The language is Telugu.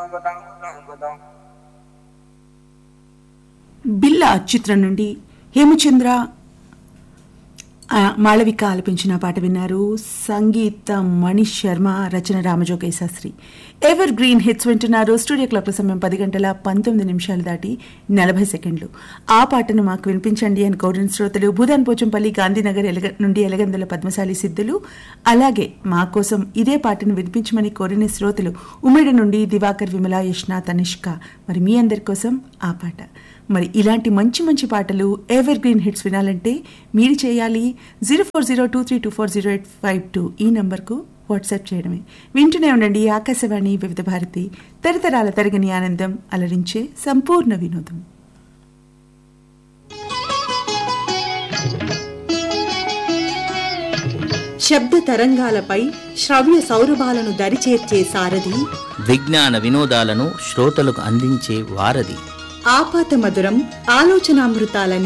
బిల్లా చిత్రం నుండి హేమచంద్ర ఆ, మాళవిక ఆలపించిన పాట విన్నారు సంగీతం మనీష్ శర్మ రచన Ramajogayya Sastry evergreen hits వింటున్నారు స్టూడియో క్లాక్ల సమయం పది గంటల పంతొమ్మిది నిమిషాలు దాటి నలభై సెకండ్లు ఆ పాటను మాకు వినిపించండి అని కోరిన శ్రోతలు భూదాన్ పోచంపల్లి గాంధీనగర్ ఎలగ నుండి ఎలగందుల పద్మశాలి సిద్ధులు అలాగే మా కోసం ఇదే పాటను వినిపించమని కోరిన శ్రోతలు ఉమ్మడి నుండి దివాకర్ విమల యష్ణ తనిష్క మరి మీ అందరి కోసం ఆ పాట మరి ఇలాంటి మంచి మంచి పాటలు ఎవర్ గ్రీన్ హిట్స్ వినాలంటే మీరు చేయాలి zero four zero two three two four zero eight five two ఈ నంబర్కు వాట్సాప్ చేయడమే వింటూనే ఉండండి ఆకాశవాణి వివిధ భారతి తరతరాల తరగని ఆనందం అలరించే సంపూర్ణ వినోదం శబ్ద తరంగాలపై శ్రవ్య సౌరభాలను దరిచేర్చే సారథి విజ్ఞాన వినోదాలను శ్రోతలకు అందించే వారధి ఆపాత మధురం ఆలోచనామృతాల